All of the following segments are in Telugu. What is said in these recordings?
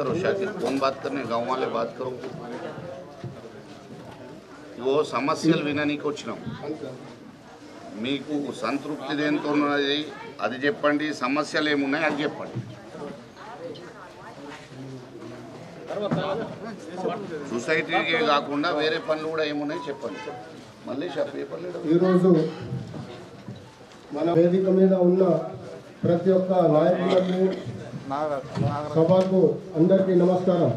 करो शाकिर कौन बात करने गाँव वाले बात करो ఇగో సమస్యలు విననీకి వచ్చినాం మీకు సంతృప్తి దేంతో ఉన్నది అది చెప్పండి సమస్యలు ఏమున్నాయి అది చెప్పండి సొసైటీకే కాకుండా వేరే పనులు కూడా ఏమున్నాయి చెప్పండి మళ్ళీ పేపర్లు ఈరోజు మన వేదిక మీద ఉన్న ప్రతి ఒక్క నాయకులకు సభకు అందరికీ నమస్కారం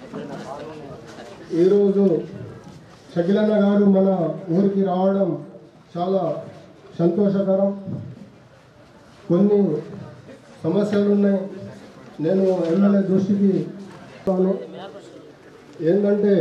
ఈరోజు షకిలన్న గారు మన ఊరికి రావడం చాలా సంతోషకరం కొన్ని సమస్యలు ఉన్నాయి నేను ఎమ్మెల్యే దృష్టికి ఇస్తాను. ఏంటంటే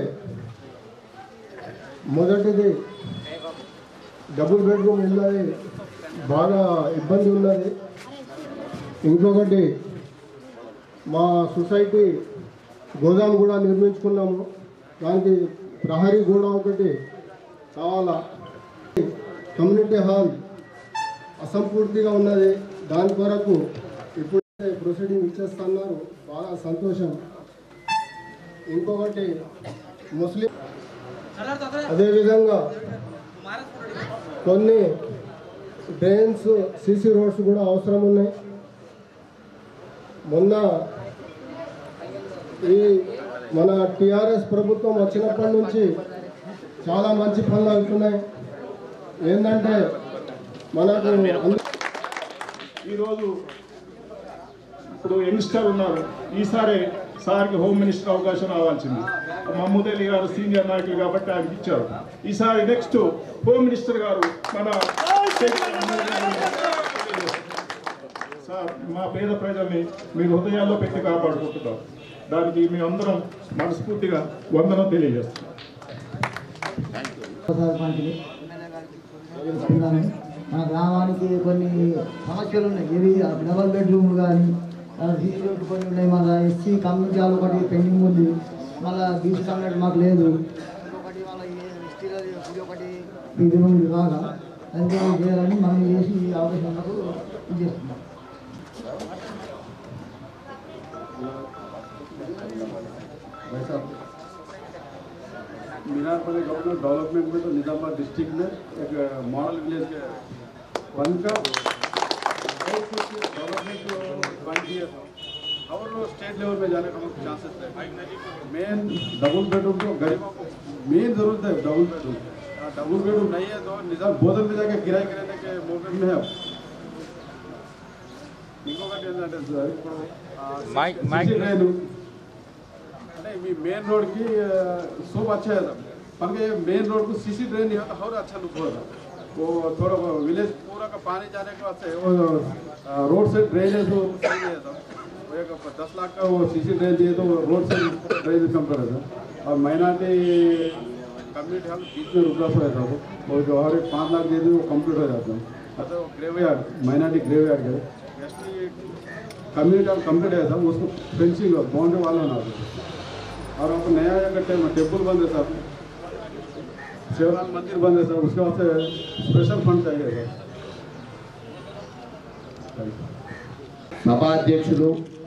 మొదటిది డబుల్ బెడ్రూమ్ ఇల్లది బాగా ఇబ్బంది ఉన్నది ఇంకొకటి మా సొసైటీ గోదాం కూడా నిర్మించుకున్నాము దానికి ప్రహరీ కూడా ఒకటి కావాలా కమ్యూనిటీ హాల్ అసంపూర్తిగా ఉన్నది దాని కొరకు ఇప్పుడు ప్రొసీడింగ్ ఇచ్చేస్తున్నారు బాగా సంతోషం ఇంకొకటి ముస్లిం అదేవిధంగా కొన్ని డ్రైన్స్ సీసీ రోడ్స్ కూడా అవసరం ఉన్నాయి మొన్న ఈ మన టిఆర్ఎస్ ప్రభుత్వం వచ్చినప్పటి నుంచి చాలా మంచి పనులు అవుతున్నాయి ఏంటంటే మనకు అంద- ఈరోజు ఇప్పుడు యంగ్స్టర్ ఉన్నారు ఈసారి సార్కి హోమ్ మినిస్టర్ అవకాశం రావాల్సింది మహమూద్ అలీ గారు సీనియర్ నాయకులు కాబట్టి ఆయనకి ఇచ్చారు ఈసారి నెక్స్ట్ హోమ్ మినిస్టర్ గారు మన సార్ మా పేద ప్రజల్ని మీరు హృదయాల్లో పెట్టి కాపాడుకుంటున్నారు దానికి మేమందరం మనస్ఫూర్తిగా వందనం తెలియజేస్తున్నాం సర్పంచ్ని తెలుసుకున్నాను మన గ్రామానికి కొన్ని సమస్యలు ఉన్నాయి ఇవి డబల్ బెడ్రూమ్లు కానీ సీసీ రోడ్లు కొన్ని ఉన్నాయి మళ్ళీ ఎస్సీ కమ్యూనిటీ హాల్ ఒకటి పెండింగ్ ఉంది మళ్ళీ బీసీ కమ్యూనిటీ మాకు లేదు ఇంకొకటి మళ్ళీ ఎస్టీలో గుడి ఒకటి ఇది ఉంది బాగా అంతే చేయాలని మనం చేసి ఈ అవకాశం ఉన్నప్పుడు ఇది చేస్తున్నాం मीनारपल्ली गवर्नमेंट डेवलपमेंट में तो निजामाबाद डिस्ट्रिक्ट में एक मॉडल विलेज के बनकर डेवलपमेंट ट्वेंटी ईयर और स्टेट लेवल में जाने का हमको चांसेस है मेन डबल बेडरूम तो गरीबों को मेन जरूरत है डबल बेडरूम डबल बेडरूम नहीं है तो निजाम बोधन में जाके किराए के रहने के मूवमेंट में है अब ఇంకొకటి ఏంటంటే సార్ ఇప్పుడు మైక్ మైక్ నేను అంటే మీ मेन रोड की शोभ अच्छा है सब पर के मेन रोड को सीसी ड्रेन नहीं होता और अच्छा लुक होगा वो थोड़ा वो विलेज पूरा का पानी जाने के वास्ते वो अ, रोड से ड्रेनेज वो सही नहीं है सब वो एक दस लाख का वो सीसी ड्रेन चाहिए तो वो रोड से ड्रेनेज कम करे था और माइनॉरिटी कम्युनिटी हॉल बीच में रुका हुआ था वो और जो और एक पाँच लाख दे दी वो कंप्लीट हो जाता है अच्छा वो graveyard minority graveyard है कम्युनिटी हॉल कंप्लीट है था उसको फेंसिंग बाउंड्री वाला होना था और आपको नया अगर टेम्पल बंद है साहब शिवराम मंदिर बंद है सर उसके वास्ते स्पेशल फंड चाहिए सर సభాధ్యక్షులు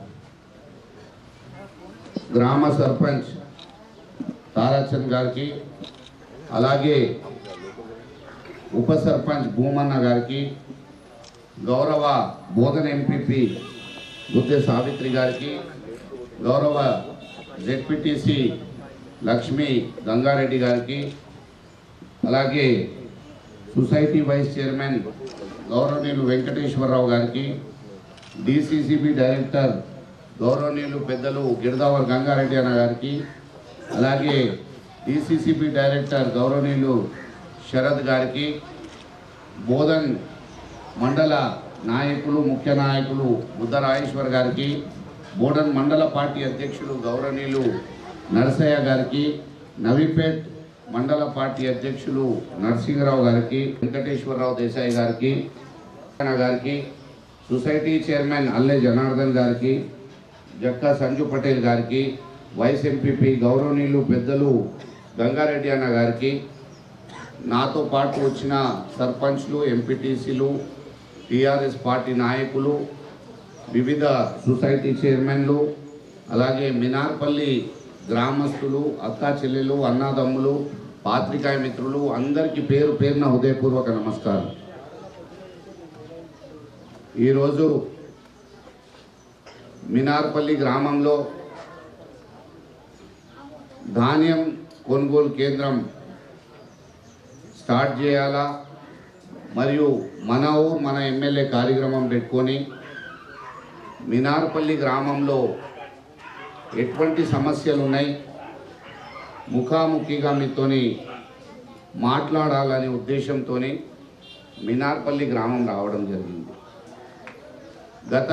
గ్రామ సర్పంచ్ తారాచంద్ గారికి అలాగే ఉప సర్పంచ్ భూమన్న గారికి గౌరవ బోధన ఎంపీపీ గుద్దె సావిత్రి గారికి గౌరవ జెడ్పీటీసీ లక్ష్మీ గంగారెడ్డి గారికి అలాగే సొసైటీ వైస్ చైర్మన్ గౌరవనీయులు వెంకటేశ్వరరావు గారికి డిసిసిబి డైరెక్టర్ గౌరవనీయులు పెద్దలు గిరిదావర్ గంగారెడ్డి అన్న గారికి అలాగే డిసిసిబి డైరెక్టర్ గౌరవనీయులు శరద్ గారికి బోధన్ మండల నాయకులు ముఖ్య నాయకులు బుద్ధరాయేశ్వర్ గారికి బోధన్ మండల పార్టీ అధ్యక్షులు గౌరవనీయులు నరసయ్య గారికి నవీపేట్ మండల పార్టీ అధ్యక్షులు నరసింహరావు గారికి వెంకటేశ్వరరావు దేశాయి గారికి అన్న గారికి సొసైటీ చైర్మన్ అల్లె జనార్దన్ గారికి జక్కా సంజు పటేల్ గారికి వైస్ ఎంపీపీ గౌరవనీయులు పెద్దలు గంగారెడ్డి అన్న గారికి నాతో పాటు వచ్చిన సర్పంచ్లు ఎంపీటీసీలు టీఆర్ఎస్ పార్టీ నాయకులు వివిధ సొసైటీ చైర్మన్లు అలాగే మినార్పల్లి గ్రామస్తులు అక్కా చెల్లెలు అన్నాదమ్ములు పాత్రికాయ మిత్రులు అందరికీ పేరు పేరున హృదయపూర్వక నమస్కారం ఈరోజు మినార్పల్లి గ్రామంలో ధాన్యం కొనుగోలు కేంద్రం స్టార్ట్ చేయాలా మరియు మన ఊరు మన ఎమ్మెల్యే కార్యక్రమం పెట్టుకొని మినార్పల్లి గ్రామంలో ఎటువంటి సమస్యలు ఉన్నాయి ముఖాముఖిగా మీతోని మాట్లాడాలనే ఉద్దేశంతో మినార్పల్లి గ్రామం రావడం జరిగింది గత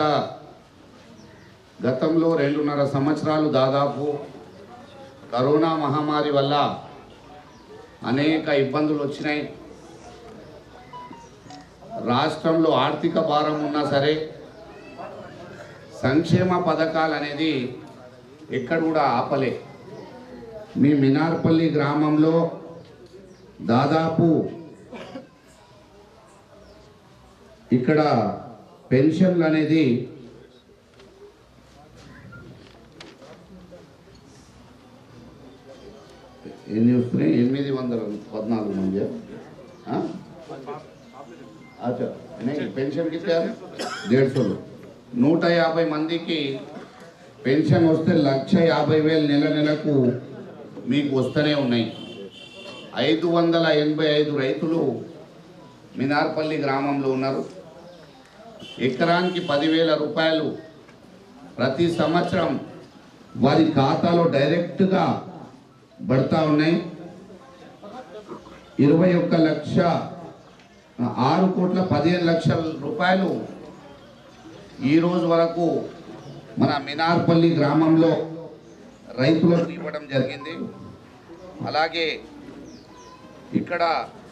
గతంలో రెండున్నర సంవత్సరాలు దాదాపు కరోనా మహమ్మారి వల్ల అనేక ఇబ్బందులు వచ్చినాయి రాష్ట్రంలో ఆర్థిక భారం ఉన్నా సరే సంక్షేమ పథకాలు అనేది ఎక్కడ కూడా ఆపలే మీ మినార్పల్లి గ్రామంలో దాదాపు ఇక్కడ పెన్షన్లు అనేది ఎన్ని వస్తున్నాయి ఎనిమిది వందల పద్నాలుగు మంది అచ్చా नहीं पेंशन कितने है डेढ़ सौ నూట యాభై మందికి పెన్షన్ వస్తే లక్ష యాభై వేలు నెల నెలకు మీకు వస్తూనే ఉన్నాయి ఐదు వందల ఎనభై ఐదు రైతులు మినార్పల్లి గ్రామంలో ఉన్నారు ఎకరానికి పదివేల రూపాయలు ప్రతి సంవత్సరం వారి ఖాతాలో డైరెక్ట్గా పడతా ఉన్నాయి ఇరవై ఒక్క లక్ష ఆరు కోట్ల పదిహేను లక్షల రూపాయలు ఈ రోజు వరకు మన మినార్పల్లి గ్రామంలో రైతులకు ఇవ్వడం జరిగింది అలాగే ఇక్కడ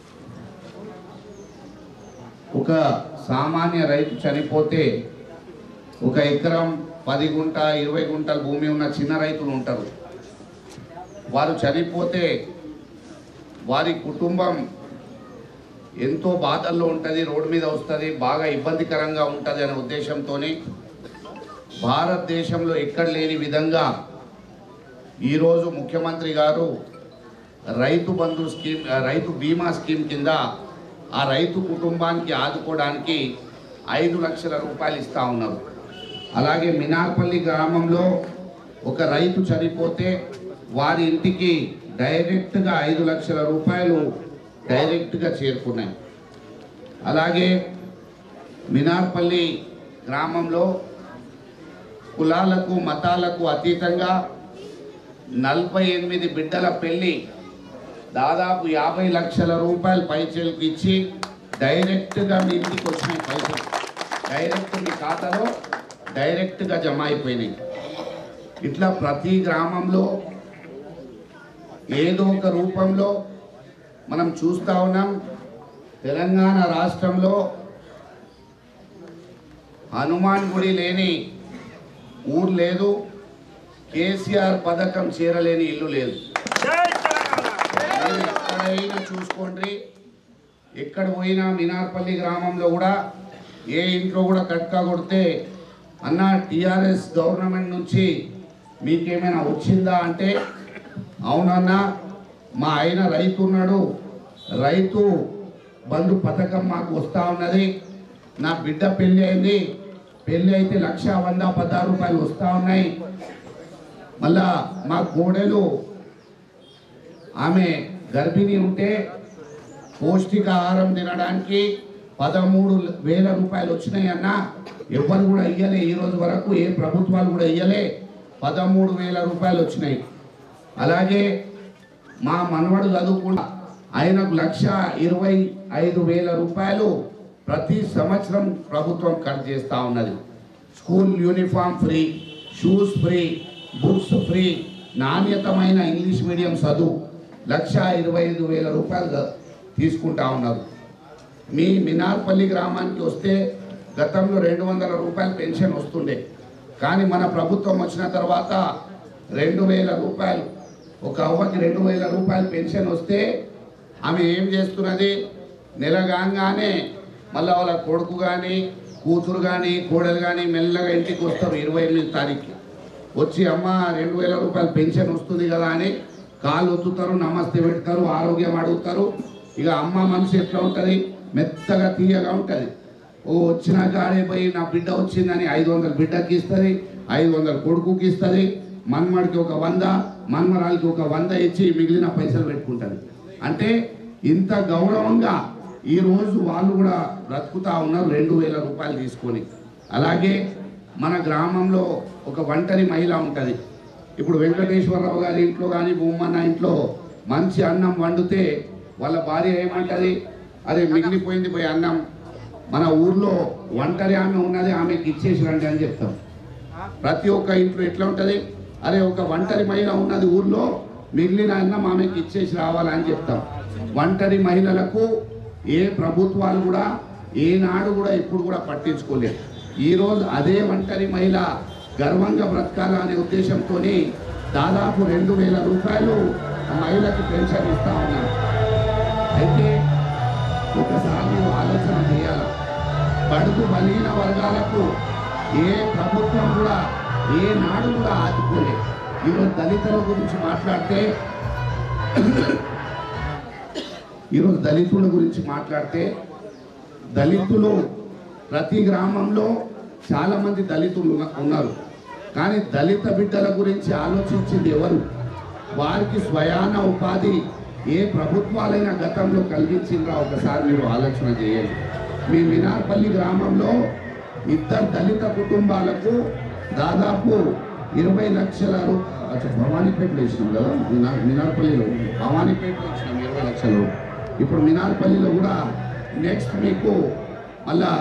ఒక సామాన్య రైతు చనిపోతే ఒక ఎకరం పది గుంట ఇరవై గుంటల భూమి ఉన్న చిన్న రైతులు ఉంటారు వారు చనిపోతే వారి కుటుంబం ఎంతో బాధల్లో ఉంటుంది రోడ్డు మీద వస్తుంది బాగా ఇబ్బందికరంగా ఉంటుంది అనే ఉద్దేశంతో భారతదేశంలో ఎక్కడ లేని విధంగా ఈరోజు ముఖ్యమంత్రి గారు రైతు బంధు స్కీమ్ ఆ, రైతు బీమా స్కీమ్ కింద ఆ రైతు కుటుంబానికి ఆదుకోవడానికి ఐదు లక్షల రూపాయలు ఇస్తా ఉన్నారు అలాగే మినార్పల్లి గ్రామంలో ఒక రైతు చనిపోతే వారి ఇంటికి డైరెక్ట్గా ఐదు లక్షల రూపాయలు డైరెక్ట్గా చేరుకున్నాయి అలాగే మినార్పల్లి గ్రామంలో కులాలకు మతాలకు అతీతంగా నలభై ఎనిమిది బిడ్డల పెళ్లి దాదాపు యాభై లక్షల రూపాయలు పైచలకు ఇచ్చి డైరెక్ట్గా మీ ఇంటికి వచ్చినాయి పైసలు డైరెక్ట్ మీ ఖాతాలో డైరెక్ట్గా జమ అయిపోయినాయి ఇట్లా ప్రతి గ్రామంలో ఏదో ఒక రూపంలో మనం చూస్తూ ఉన్నాం తెలంగాణ రాష్ట్రంలో హనుమాన్ గుడి లేని ఊరు లేదు కేసీఆర్ పథకం చేరలేని ఇల్లు లేదు మీరు ఎక్కడైనా చూసుకోండి ఎక్కడ పోయినా మినార్పల్లి గ్రామంలో కూడా ఏ ఇంట్లో కూడా కట్కా కొడితే అన్న టిఆర్ఎస్ గవర్నమెంట్ నుంచి మీకేమైనా వచ్చిందా అంటే అవునన్నా మా ఆయన రైతు ఉన్నాడు రైతు బంధు పథకం మాకు వస్తూ ఉన్నది నా బిడ్డ పెళ్ళి అయింది పెళ్ళి అయితే లక్ష వంద పదహారు రూపాయలు వస్తూ ఉన్నాయి మళ్ళా మా కోడలు ఆమె గర్భిణి ఉంటే పౌష్టికాహారం తినడానికి పదమూడు వేల రూపాయలు వచ్చినాయి అన్న ఎవరు కూడా ఇయ్యలే ఈ రోజు వరకు ఏ ప్రభుత్వాలు కూడా ఇయ్యలే పదమూడు వేల రూపాయలు వచ్చినాయి అలాగే మా మనవడు చదువుకున్న ఆయనకు లక్ష ఇరవై ఐదు వేల రూపాయలు ప్రతి సంవత్సరం ప్రభుత్వం కట్ చేస్తూ ఉన్నది school uniform free shoes free books free నాణ్యతమైన ఇంగ్లీష్ మీడియం చదువు లక్ష ఇరవై ఐదు వేల రూపాయలు తీసుకుంటా ఉన్నారు మీ మినార్పల్లి గ్రామానికి వస్తే గతంలో రెండు వందల రూపాయలు పెన్షన్ వస్తుండే కానీ మన ప్రభుత్వం వచ్చిన తర్వాత రెండు వేల రూపాయలు ఒక అవ్వకి రెండు వేల రూపాయలు పెన్షన్ వస్తే ఆమె ఏం చేస్తున్నది నెల కాగానే మళ్ళీ వాళ్ళ కొడుకు కానీ కూతురు కానీ కోడలు కానీ మెల్లగా ఇంటికి వస్తారు ఇరవై ఎనిమిది తారీఖు వచ్చి అమ్మ రెండు వేల రూపాయలు పెన్షన్ వస్తుంది కదా అని కాళ్ళు ఒత్తుతారు నమస్తే పెడతారు ఆరోగ్యం అడుగుతారు ఇక అమ్మ మనసు ఎట్లా ఉంటుంది మెత్తగా తీయగా ఉంటుంది ఓ వచ్చిన కాడే పోయి నా బిడ్డ వచ్చిందని ఐదు వందలు బిడ్డకి ఇస్తుంది ఐదు వందలు కొడుకుకి ఇస్తుంది మన్మడికి ఒక వంద మన్మరాలకి ఒక వంద ఇచ్చి మిగిలిన పైసలు పెట్టుకుంటుంది అంటే ఇంత గౌరవంగా ఈ రోజు వాళ్ళు కూడా బ్రతుకుతా ఉన్నారు రెండు వేల రూపాయలు తీసుకొని అలాగే మన గ్రామంలో ఒక ఒంటరి మహిళ ఉంటుంది ఇప్పుడు వెంకటేశ్వరరావు గారి ఇంట్లో కానీ భూమన్న ఇంట్లో మంచి అన్నం వండితే వాళ్ళ భార్య ఏమంటది అదే మిగిలిపోయింది పోయి అన్నం మన ఊర్లో ఒంటరి ఆమె ఉన్నది ఆమెకి ఇచ్చేసి రండి అని చెప్తాం ప్రతి ఒక్క ఇంట్లో ఎట్లా ఉంటుంది అరే ఒక ఒంటరి మహిళ ఉన్నది ఊర్లో మిగిలిన అన్నం ఆమెకి ఇచ్చేసి రావాలని చెప్తాం ఒంటరి మహిళలకు ఏ ప్రభుత్వాలు కూడా ఏనాడు కూడా ఎప్పుడు కూడా పట్టించుకోలేదు ఈరోజు అదే ఒంటరి మహిళ గర్వంగా బ్రతకాల అనే ఉద్దేశంతో దాదాపు రెండు వేల రూపాయలు ఆ మహిళకి పెన్షన్ ఇస్తా ఉన్నారు అయితే ఒకసారి మీరు ఆలోచన చేయాలి బడుగు బలహీన వర్గాలకు ఏ ప్రభుత్వం కూడా ఏ నాడు కూడా ఆదుకోలేదు ఈరోజు దళితుల గురించి మాట్లాడితే ఈరోజు దళితుల గురించి మాట్లాడితే దళితులు ప్రతి గ్రామంలో చాలా మంది దళితులు ఉన్న- ఉన్నారు కానీ దళిత బిడ్డల గురించి ఆలోచించింది ఎవరు వారికి స్వయాన ఉపాధి ఏ ప్రభుత్వాలైనా గతంలో కలిగించిందా ఒకసారి మీరు ఆలోచన చేయండి మీ మినార్పల్లి గ్రామంలో ఇద్దరు దళిత కుటుంబాలకు దాదాపు ఇరవై లక్షల రూ- అచ్చా, భవానీపేటలో ఇచ్చినాం కదా మినా మినార్పల్లిలో భవానీపేటలో ఇచ్చినాం ఇరవై లక్షలు ఇప్పుడు మినార్పల్లిలో కూడా నెక్స్ట్ మీకు మళ్ళా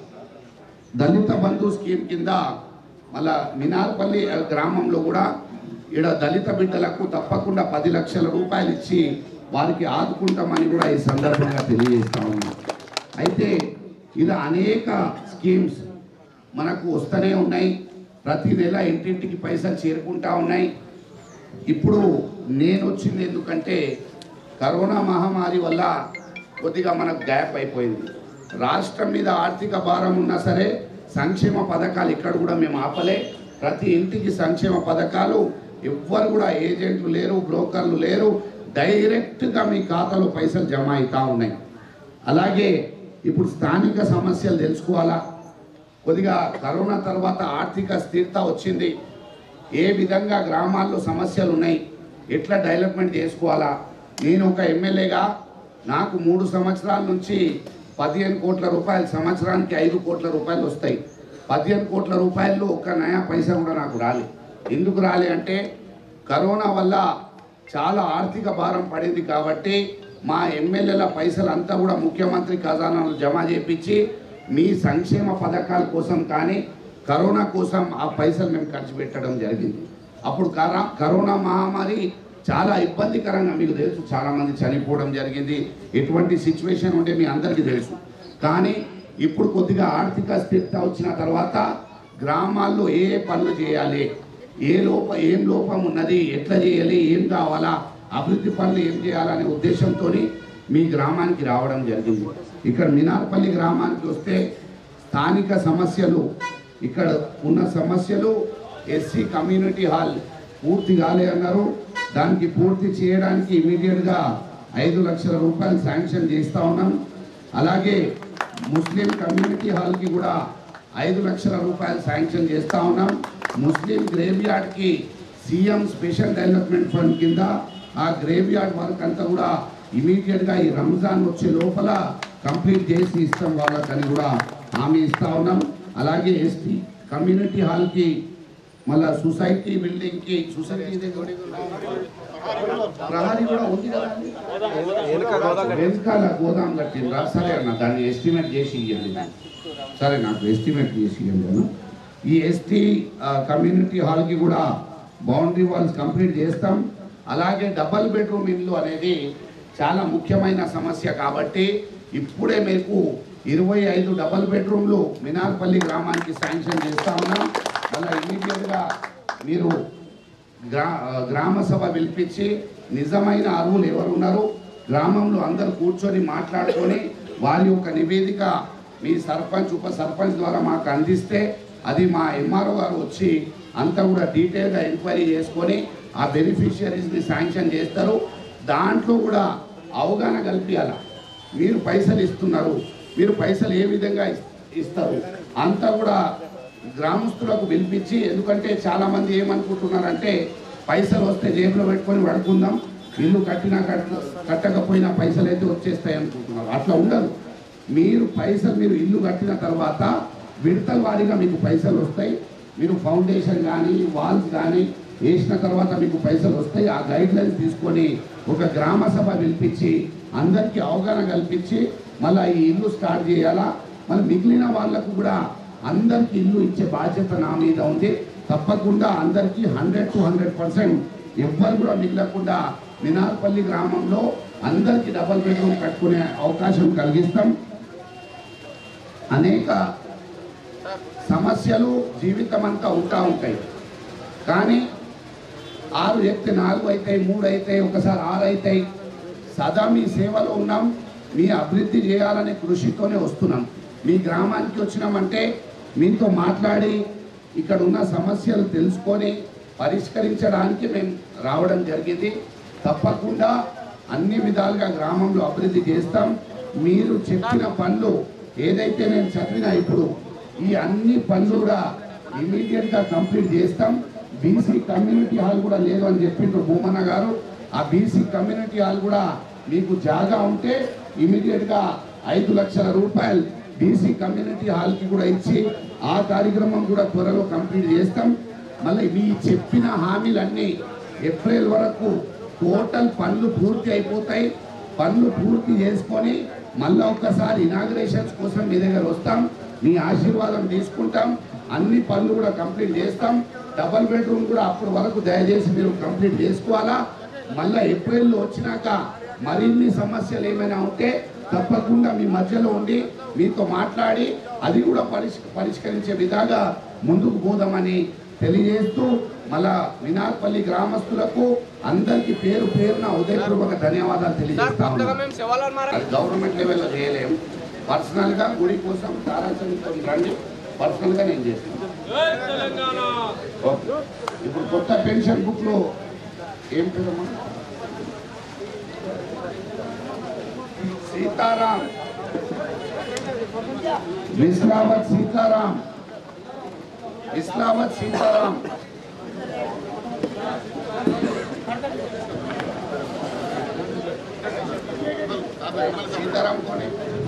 దళిత బంధు స్కీమ్ కింద మళ్ళా మినార్పల్లి ఆ, గ్రామంలో కూడా ఈడ దళిత బిడ్డలకు తప్పకుండా పది లక్షల రూపాయలు ఇచ్చి వారికి ఆదుకుంటామని కూడా ఈ సందర్భంగా తెలియజేస్తా ఉన్నాం అయితే ఇలా అనేక స్కీమ్స్ మనకు వస్తూనే ఉన్నాయి ప్రతి నెల ఇంటింటికి పైసలు చేరుకుంటా ఉన్నాయి ఇప్పుడు నేను వచ్చింది ఎందుకంటే కరోనా మహమ్మారి వల్ల కొద్దిగా మనకు గ్యాప్ అయిపోయింది రాష్ట్రం మీద ఆర్థిక భారం ఉన్నా సరే సంక్షేమ పథకాలు ఇక్కడ కూడా మేము ఆపలే ప్రతి ఇంటికి సంక్షేమ పథకాలు ఎవ్వరు కూడా ఏజెంట్లు లేరు బ్రోకర్లు లేరు డైరెక్ట్గా మీ ఖాతాలో పైసలు జమ అవుతా ఉన్నాయి అలాగే ఇప్పుడు స్థానిక సమస్యలు తెలుసుకోవాలా కొద్దిగా కరోనా తర్వాత ఆర్థిక స్థిరత వచ్చింది ఏ విధంగా గ్రామాల్లో సమస్యలు ఉన్నాయి ఎట్లా డెవలప్మెంట్ చేసుకోవాలా నేను ఒక ఎమ్మెల్యేగా నాకు మూడు సంవత్సరాల నుంచి పదిహేను కోట్ల రూపాయలు సంవత్సరానికి ఐదు కోట్ల రూపాయలు వస్తాయి పదిహేను కోట్ల రూపాయలు ఒక్క నయా పైసా కూడా నాకు రాలే ఎందుకు రాలే అంటే కరోనా వల్ల చాలా ఆర్థిక భారం పడింది కాబట్టి మా ఎమ్మెల్యేల పైసలు అంతా కూడా ముఖ్యమంత్రి ఖజానాలో జమ చేపించి మీ సంక్షేమ పథకాల కోసం కానీ కరోనా కోసం ఆ పైసలు మేము ఖర్చు పెట్టడం జరిగింది అప్పుడు కరా కరోనా మహమ్మారి చాలా ఇబ్బందికరంగా మీకు తెలుసు చాలా మంది చనిపోవడం జరిగింది ఎటువంటి సిచ్యువేషన్ ఉంటే మీ అందరికీ తెలుసు కానీ ఇప్పుడు కొద్దిగా ఆర్థిక స్థిరత వచ్చిన తర్వాత గ్రామాల్లో ఏ ఏ పనులు చేయాలి ఏ లోప ఏం లోపం ఉన్నది ఎట్లా చేయాలి ఏం కావాలా అభివృద్ధి పనులు ఏం చేయాలనే ఉద్దేశంతో మీ గ్రామానికి రావడం జరిగింది ఇక్కడ మినార్పల్లి గ్రామానికి వస్తే స్థానిక సమస్యలు ఇక్కడ ఉన్న సమస్యలు ఎస్సీ కమ్యూనిటీ హాల్ పూర్తి కాలే అన్నారు దానికి పూర్తి చేయడానికి ఇమీడియట్గా ఐదు లక్షల రూపాయలు శాంక్షన్ చేస్తూ ఉన్నాం అలాగే ముస్లిం కమ్యూనిటీ హాల్కి కూడా ఐదు లక్షల రూపాయలు శాంక్షన్ చేస్తూ ఉన్నాం ముస్లిం గ్రేవ్ యార్డ్కి సీఎం స్పెషల్ డెవలప్మెంట్ ఫండ్ కింద ఆ గ్రేవ్ యార్డ్ వర్క్ అంతా కూడా ఇమీడియట్గా ఈ రంజాన్ వచ్చే లోపల కంప్లీట్ చేసి ఇస్తాం వాళ్ళకని కూడా హామీ ఇస్తా ఉన్నాం అలాగే ఎస్టీ కమ్యూనిటీ హాల్కి మళ్ళా సొసైటీ బిల్డింగ్కి సొసైటీ ప్రహరీ కూడా ఉంది కదా అండి? వెనకాల గోదాం కట్టిండ్రా సరే అన్న దాన్ని ఎస్టిమేట్ చేసి ఇవ్వండి సరే నాకు ఎస్టిమేట్ చేసి ఇవ్వండి అన్న ఈ ఎస్టీ కమ్యూనిటీ హాల్కి కూడా బౌండరీ వాల్స్ కంప్లీట్ చేస్తాం అలాగే డబల్ బెడ్రూమ్ ఇల్లు అనేది చాలా ముఖ్యమైన సమస్య కాబట్టి ఇప్పుడే మీకు ఇరవై ఐదు డబల్ బెడ్రూమ్లు మినార్పల్లి గ్రామానికి శాంక్షన్ చేస్తా ఉన్నాం అలా ఇమీడియట్గా మీరు గ్రా గ్రామ సభ పిలిపించి నిజమైన అరువులు ఎవరున్నారు గ్రామంలో అందరూ కూర్చొని మాట్లాడుకొని వారి యొక్క నివేదిక మీ సర్పంచ్ ఉప సర్పంచ్ ద్వారా మాకు అందిస్తే అది మా ఎంఆర్ఓ గారు వచ్చి అంతా కూడా డీటెయిల్గా ఎంక్వైరీ చేసుకొని ఆ బెనిఫిషియరీస్ని శాంక్షన్ చేస్తారు దాంట్లో కూడా అవగాహన కల్పించాల మీరు పైసలు ఇస్తున్నారు మీరు పైసలు ఏ విధంగా ఇస్- ఇస్తారు అంతా కూడా గ్రామస్తులకు పిలిపించి ఎందుకంటే చాలా మంది ఏమనుకుంటున్నారంటే పైసలు వస్తే జేబులో పెట్టుకొని పడుకుందాం ఇల్లు కట్టినా కట్ట కట్టకపోయినా పైసలు అయితే వచ్చేస్తాయి అనుకుంటున్నారు అట్లా ఉండదు మీరు పైసలు మీరు ఇల్లు కట్టిన తర్వాత విడతల వారీగా మీకు పైసలు వస్తాయి మీరు ఫౌండేషన్ కానీ వాల్స్ కానీ వేసిన తర్వాత మీకు పైసలు వస్తాయి ఆ గైడ్ లైన్స్ తీసుకొని ఒక గ్రామ సభ పిలిపించి అందరికీ అవగాహన కల్పించి మళ్ళీ ఈ ఇల్లు స్టార్ట్ చేయాలా మళ్ళీ మిగిలిన వాళ్ళకు కూడా అందరికీ ఇల్లు ఇచ్చే బాధ్యత నా మీద ఉంది తప్పకుండా అందరికీ హండ్రెడ్ టు హండ్రెడ్ పర్సెంట్ ఎవ్వరు కూడా మిగలకుండా మినార్పల్లి గ్రామంలో అందరికీ డబల్ బెడ్రూమ్ కట్టుకునే అవకాశం కలిగిస్తాం అనేక సమస్యలు జీవితం అంతా ఉంటా ఉంటాయి కానీ ఆరు చెప్తే నాలుగు అవుతాయి మూడు అవుతాయి ఒకసారి ఆరు అవుతాయి సదా మీ సేవలో ఉన్నాం మీ అభివృద్ధి చేయాలనే కృషితోనే వస్తున్నాం మీ గ్రామానికి వచ్చినామంటే మీతో మాట్లాడి ఇక్కడ ఉన్న సమస్యలు తెలుసుకొని పరిష్కరించడానికి మేము రావడం జరిగింది తప్పకుండా అన్ని విధాలుగా గ్రామంలో అభివృద్ధి చేస్తాం మీరు చెప్పిన పనులు ఏదైతే నేను చదివినా ఇప్పుడు ఈ అన్ని పనులు కూడా ఇమీడియట్ గా కంప్లీట్ చేస్తాం బీసీ కమ్యూనిటీ హాల్ కూడా లేదు అని చెప్పిండ్రు భూమన్న గారు ఆ బీసీ కమ్యూనిటీ హాల్ కూడా మీకు జాగా ఉంటే ఇమీడియట్ గా ఐదు లక్షల రూపాయలు బీసీ కమ్యూనిటీ హాల్ కి కూడా ఇచ్చి ఆ కార్యక్రమం కూడా త్వరలో కంప్లీట్ చేస్తాం మళ్ళీ మీ చెప్పిన హామీలన్నీ ఏప్రిల్ వరకు టోటల్ పనులు పూర్తి అయిపోతాయి పనులు పూర్తి చేసుకొని మళ్ళీ ఒక్కసారి ఇనాగ్రేషన్స్ కోసం మీ దగ్గర వస్తాం మీ ఆశీర్వాదం తీసుకుంటాం అన్ని పనులు కూడా కంప్లీట్ చేస్తాం డబల్ బెడ్రూమ్ కూడా అప్పటి వరకు దయచేసి మీరు కంప్లీట్ చేసుకోవాలా మళ్ళీ ఏప్రిల్లో వచ్చినాక మరిన్ని సమస్యలు ఏమైనా ఉంటే తప్పకుండా మీ మధ్యలో ఉండి మీతో మాట్లాడి అది కూడా పరిష్ పరిష్కరించే విధంగా ముందుకు పోదామని తెలియజేస్తూ మళ్ళా మినార్పల్లి గ్రామస్తులకు అందరికీ పేరు పేరున ఉదయపూర్వక ధన్యవాదాలు తెలియజేస్తా ఉన్నాను. అది గవర్నమెంట్ లెవెల్లో చేయలేం పర్సనల్ గా గుడి కోసం తారాచంద్రం రండి పర్సనల్ గా నేను చేస్తాను ఓకే. ఇప్పుడు కొత్త పెన్షన్ బుక్ లో ఏం పేరమ్మా సీతారాం విశ్రావత్ సీతారాం విశ్రావత్ సీతారాం सीताराम कौन है